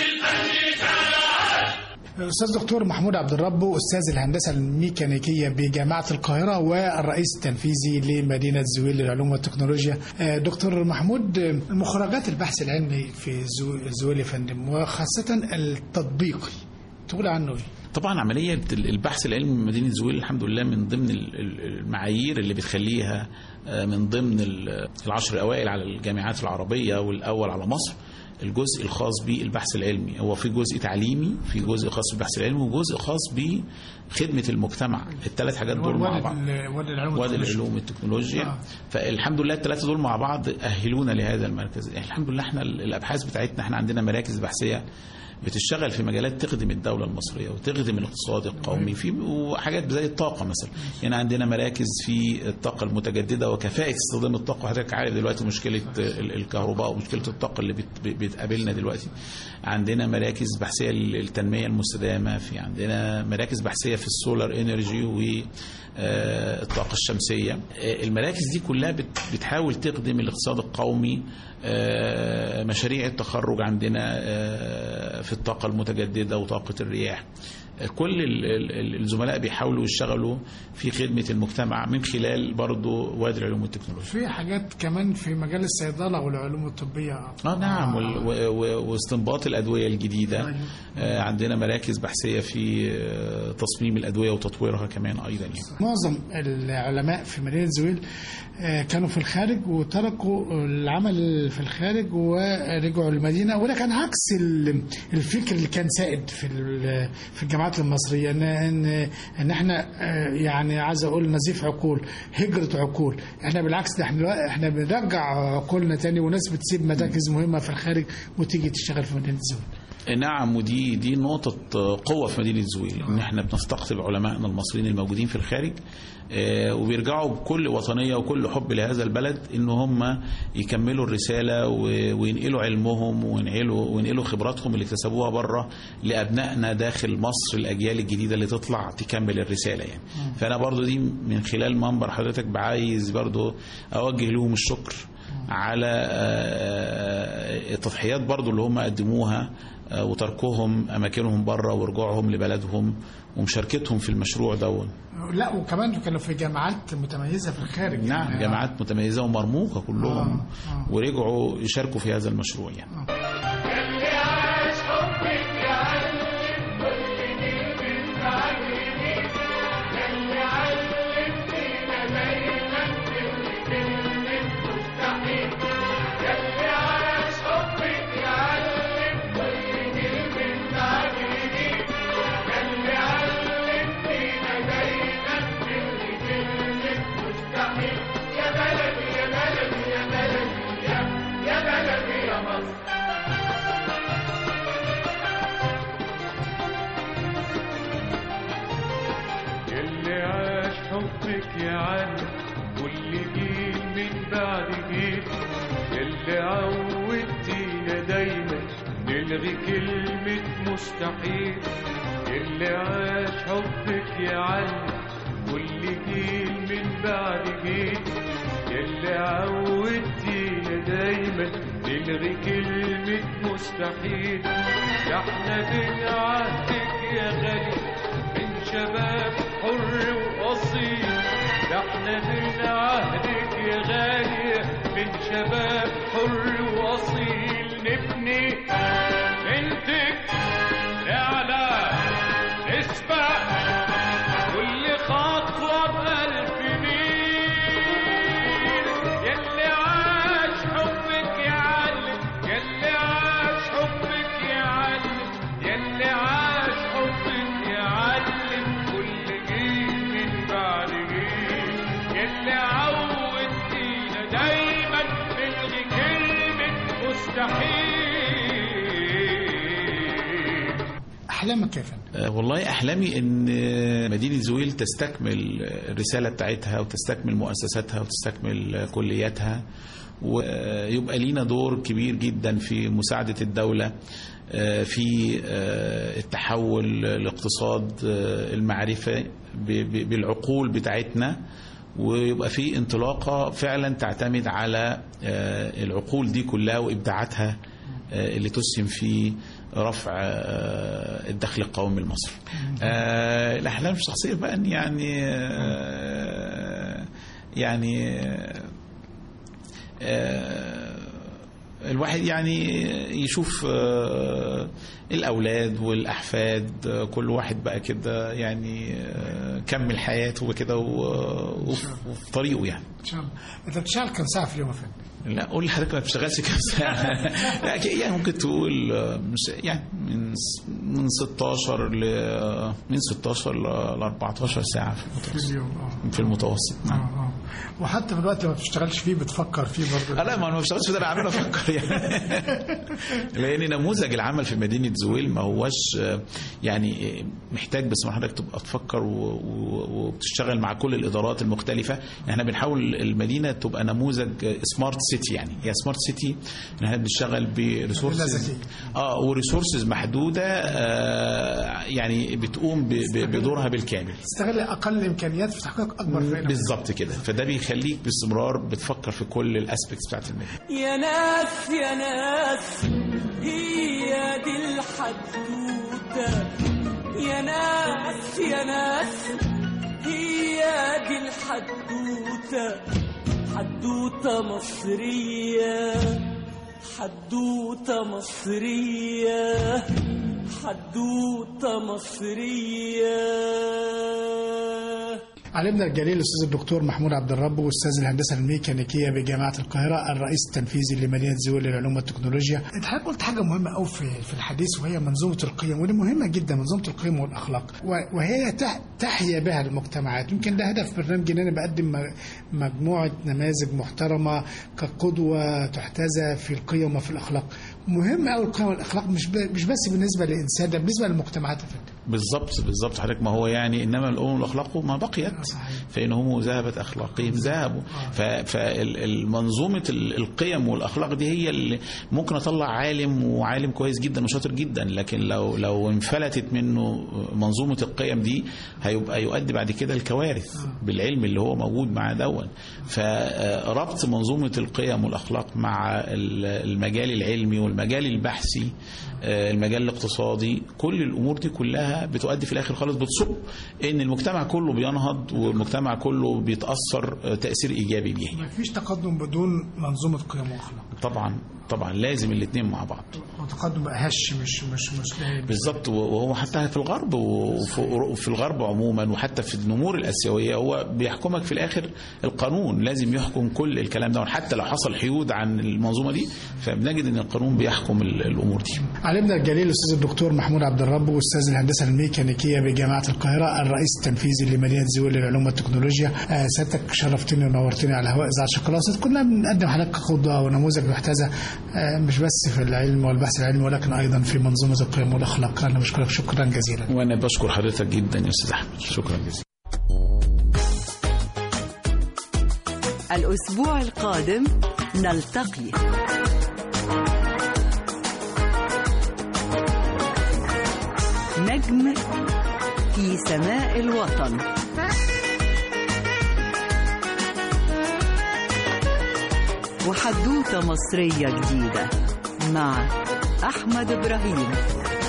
الأستاذ دكتور محمود عبد الرب أستاذ الهندسة الميكانيكية بجامعة القاهرة والرئيس التنفيذي لمدينة زويل للعلوم والتكنولوجيا آه، دكتور محمود آه، مخرجات البحث العلمي في زو- زويل يا فندم وخاصة التطبيقي تقول عنه ايه؟ طبعا عملية البحث العلمي في مدينة زويل الحمد لله من ضمن ال- ال- المعايير اللي بتخليها آه، من ضمن ال- العشر الأوائل على الجامعات العربية والأول على مصر الجزء الخاص بالبحث العلمي هو في جزء تعليمي في جزء خاص بالبحث العلمي وجزء خاص بخدمة المجتمع الثلاث حاجات دول مع وادي بعض ال- وادي العلوم وادي والتكنولوجيا. العلوم والتكنولوجيا آه. فالحمد لله الثلاثه دول مع بعض اهلونا لهذا المركز الحمد لله احنا ال- الابحاث بتاعتنا احنا عندنا مراكز بحثيه بتشتغل في مجالات تخدم الدولة المصرية وتخدم الاقتصاد القومي في وحاجات زي الطاقة مثلا يعني عندنا مراكز في الطاقة المتجددة وكفاءة استخدام الطاقة حضرتك عارف دلوقتي مشكلة ال- الكهرباء ومشكلة الطاقة اللي بت- بتقابلنا دلوقتي عندنا مراكز بحثية للتنمية المستدامة في عندنا مراكز بحثية في السولار انرجي والطاقة الشمسية آه، المراكز دي كلها بت- بتحاول تخدم الاقتصاد القومي آه، مشاريع التخرج عندنا آه، في الطاقة المتجددة وطاقة الرياح آه، كل ال- ال- الزملاء بيحاولوا يشتغلوا في خدمة المجتمع من خلال برضو وادي العلوم والتكنولوجيا في حاجات كمان في مجال الصيدله والعلوم الطبيه اه نعم وال- و- و- واستنباط الادويه الجديده آه، عندنا مراكز بحثيه في آه، تصميم الادويه وتطويرها كمان ايضا يعني. معظم العلماء في مدينة زويل آه، كانوا في الخارج وتركوا العمل في الخارج ورجعوا المدينة وده كان عكس ال- الفكر اللي كان سائد في ال- في الجامعات المصرية ان ان ان احنا آه، يعني عايز اقول نزيف عقول هجرة عقول احنا بالعكس ده احنا دلوقتي- احنا بنرجع عقولنا تاني وناس بتسيب مراكز مهمة في الخارج وتيجي تشتغل في مدينة زويل نعم ودي دي نقطة قوة في مدينة زويل إن إحنا بنستقطب علمائنا المصريين الموجودين في الخارج آه، وبيرجعوا بكل وطنية وكل حب لهذا البلد إن هم يكملوا الرسالة و- وينقلوا علمهم وينقلوا وينقلوا خبراتهم اللي اكتسبوها بره لأبنائنا داخل مصر الأجيال الجديدة اللي تطلع تكمل الرسالة يعني فأنا برضو دي من خلال منبر حضرتك بعايز برضو أوجه لهم الشكر على آه، التضحيات برضو اللي هم قدموها آه، وتركهم أماكنهم بره ورجوعهم لبلدهم ومشاركتهم في المشروع دون لا وكمان كانوا في جامعات متميزة في الخارج نعم جامعات متميزة ومرموقة كلهم ورجعوا يشاركوا في هذا المشروع يعني اللي عاش حبك يا علي واللي جيل من بعد جيل اللي عودتينا دايما نلغي كلمة مستحيل اللي عاش حبك يا علي واللي جيل من بعد جيل اللي عودتينا دايما نلغي كلمة مستحيل ده احنا من عهدك يا غالي من شباب حر وأصيل ده احنا من عهدك يا غالي من شباب حر وأصيل نبني بنتك نعلى نسبق كل خطوة بألف ميل يلي عاش حبك يا علم يلي عاش حبك يا علم يلي عاش حبك يا علم كل جيل من بعد جيل يلي عودتينا دايما نلغي كلمة مستحيل أحلامك يا فندم آه، والله أحلامي إن آه، مدينة زويل تستكمل آه، الرسالة بتاعتها وتستكمل مؤسساتها وتستكمل آه، كلياتها ويبقى لينا دور كبير جدا في مساعدة الدولة آه، في آه، التحول لاقتصاد آه، المعرفة ب- ب- بالعقول بتاعتنا ويبقى في انطلاقة فعلا تعتمد على آه، العقول دي كلها وإبداعاتها آه، اللي تسهم في رفع آه، الدخل القومي المصري آه، الأحلام الشخصية بقى أن يعني آه، يعني آه، الواحد يعني يشوف آه، الأولاد والأحفاد آه، كل واحد بقى كده يعني آه، كمل حياته وكده و- وفي وفي طريقه يعني إن شاء الله أنت بتشتغل كم ساعة في اليوم يا فندم؟ لا قول لحضرتك ما بتشتغلش كام ساعة لا ك- يعني ممكن تقول آه، مش يعني من س- من 16 ل من 16 ل 14 ساعة في في المتوسط اليوم اه في المتوسط نعم اه وحتى في الوقت اللي ما بتشتغلش فيه بتفكر فيه برضه لا ما انا ما بشتغلش في ده انا عمال افكر يعني لان نموذج العمل في مدينه زويل ما هوش آه، يعني آه، محتاج بس ما حضرتك تبقى تفكر و- و- وبتشتغل مع كل الادارات المختلفه احنا بنحاول المدينه تبقى نموذج سمارت سيتي يعني هي سمارت سيتي ان احنا بنشتغل بريسورسز ذكية. اه وريسورسز محدوده آه، يعني بتقوم ب- ب- بدورها بالكامل تستغل اقل امكانيات في تحقيق اكبر فائده بالظبط كده فده بيخليك باستمرار بتفكر في كل الاسبكتس بتاعت المهنه يا ناس يا ناس هي دي الحدوتة يا ناس يا ناس هي دي الحدوتة حدوتة مصرية حدوتة مصرية حدوتة مصرية علمنا الجليل الاستاذ الدكتور محمود عبد الرب واستاذ الهندسه الميكانيكيه بجامعه القاهره الرئيس التنفيذي لمدينه زويل للعلوم والتكنولوجيا انت حضرتك قلت حاجه مهمه قوي في في الحديث وهي منظومه القيم ودي مهمه جدا منظومه القيم والاخلاق و- وهي تح- تحيا بها المجتمعات يمكن ده هدف برنامجي ان انا بقدم م- مجموعه نماذج محترمه كقدوه تحتذى في القيم وفي الاخلاق مهم قوي القيم والاخلاق مش ب- مش بس بالنسبه للانسان ده بالنسبه للمجتمات يا فندم بالظبط بالظبط حضرتك ما هو يعني انما الامم الاخلاق ما بقيت فان هم ذهبت اخلاقهم ذهبوا فالمنظومه القيم والاخلاق دي هي اللي ممكن اطلع عالم وعالم كويس جدا وشاطر جدا لكن لو لو انفلتت منه منظومه القيم دي هيبقى يؤدي بعد كده الكوارث بالعلم اللي هو موجود معاه دون فربط منظومه القيم والاخلاق مع المجال العلمي والمجال البحثي آه، المجال الاقتصادي كل الامور دي كلها بتؤدي في الاخر خالص بتصب ان المجتمع كله بينهض والمجتمع كله بيتاثر آه، تاثير ايجابي بيه ما فيش تقدم بدون منظومه قيم واخلاق طبعا طبعا لازم الاثنين مع بعض وتقدم بقى هش مش مش مش لاقي. بالظبط وهو حتى في الغرب وفي وفي الغرب عموما وحتى في النمور الاسيويه هو بيحكمك في الاخر القانون لازم يحكم كل الكلام ده حتى لو حصل حيود عن المنظومه دي فبنجد ان القانون بيحكم ال- الامور دي علمنا الجليل الاستاذ الدكتور محمود عبد الرب واستاذ الهندسه الميكانيكيه بجامعه القاهره الرئيس التنفيذي لمدينه زويل للعلوم والتكنولوجيا آه، سيادتك شرفتني ونورتني على هواء اذاعه شقراصه كنا بنقدم حضرتك قدوه ونموذج محتذى آه، مش بس في العلم والبحث العلمي ولكن ايضا في منظومه القيم والاخلاق انا بشكرك شكرا جزيلا وانا بشكر حضرتك جدا يا استاذ احمد شكرا جزيلا الأسبوع القادم نلتقي نجم في سماء الوطن وحدوتة مصرية جديدة مع أحمد إبراهيم